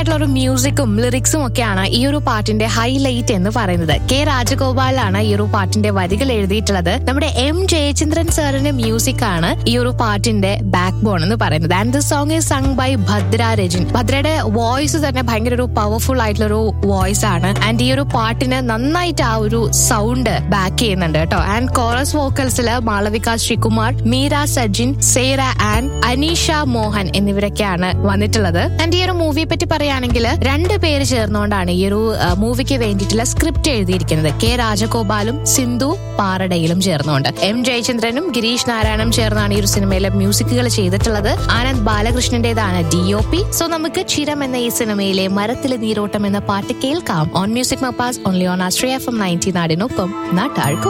ആയിട്ടുള്ള ഒരു മ്യൂസിക്കും ലിറിക്സും ഒക്കെയാണ് ഈ ഒരു പാട്ടിന്റെ ഹൈലൈറ്റ് എന്ന് പറയുന്നത് കെ രാജഗോപാലാണ് ഈ ഒരു പാട്ടിന്റെ വരികൾ എഴുതിയിട്ടുള്ളത് നമ്മുടെ എം ജയചന്ദ്രൻ സാറിന്റെ മ്യൂസിക് ആണ് ഈ ഒരു പാട്ടിന്റെ ബാക്ക് ബോൺ എന്ന് പറയുന്നത് and the song is sung by Bhadra Rajin ഭദ്രയുടെ വോയിസ് തന്നെ ഭയങ്കര ഒരു പവർഫുൾ ആയിട്ടുള്ള ഒരു വോയിസ് ആണ് ആൻഡ് ഈ ഒരു പാട്ടിന് നന്നായിട്ട് ആ ഒരു സൗണ്ട് ബാക്ക് ചെയ്യുന്നുണ്ട് കേട്ടോ ആൻഡ് കോറസ് വോക്കൽസില് മാളവിക ശ്രീകുമാർ മീര സജിൻ സേര ആൻഡ് അനീഷ മോഹൻ എന്നിവരൊക്കെയാണ് വന്നിട്ടുള്ളത് ആൻഡ് ഈ ഒരു മൂവിയെ പറ്റി പറയുകയാണെങ്കിൽ രണ്ട് പേര് ചേർന്നുകൊണ്ടാണ് ഈ ഒരു മൂവിക്ക് വേണ്ടിയിട്ടുള്ള സ്ക്രിപ്റ്റ് എഴുതിയിരിക്കുന്നത് കെ രാജഗോപാലും സിന്ധു പാറടയിലും ചേർന്നുകൊണ്ട് എം ജയചന്ദ്രനും ഗിരീഷ് നാരായണനും ചേർന്നാണ് ഈ ഒരു സിനിമയിലെ മ്യൂസിക്കുകൾ ചെയ്തിട്ടുള്ളത് ആനന്ദ് ബാലകൃഷ്ണന്റേതാണ് ഡി ഒ പി സോ നമുക്ക് ചിരം എന്ന ഈ സിനിമയിലെ മരത്തിലെ നീരോട്ടം എന്ന പാട്ട് കേൾക്കാം ഓൺ മ്യൂസിക് മപ്പാസ് only on Ashraya F M ninety നാടിനൊപ്പം നാട്ടാൾക്കും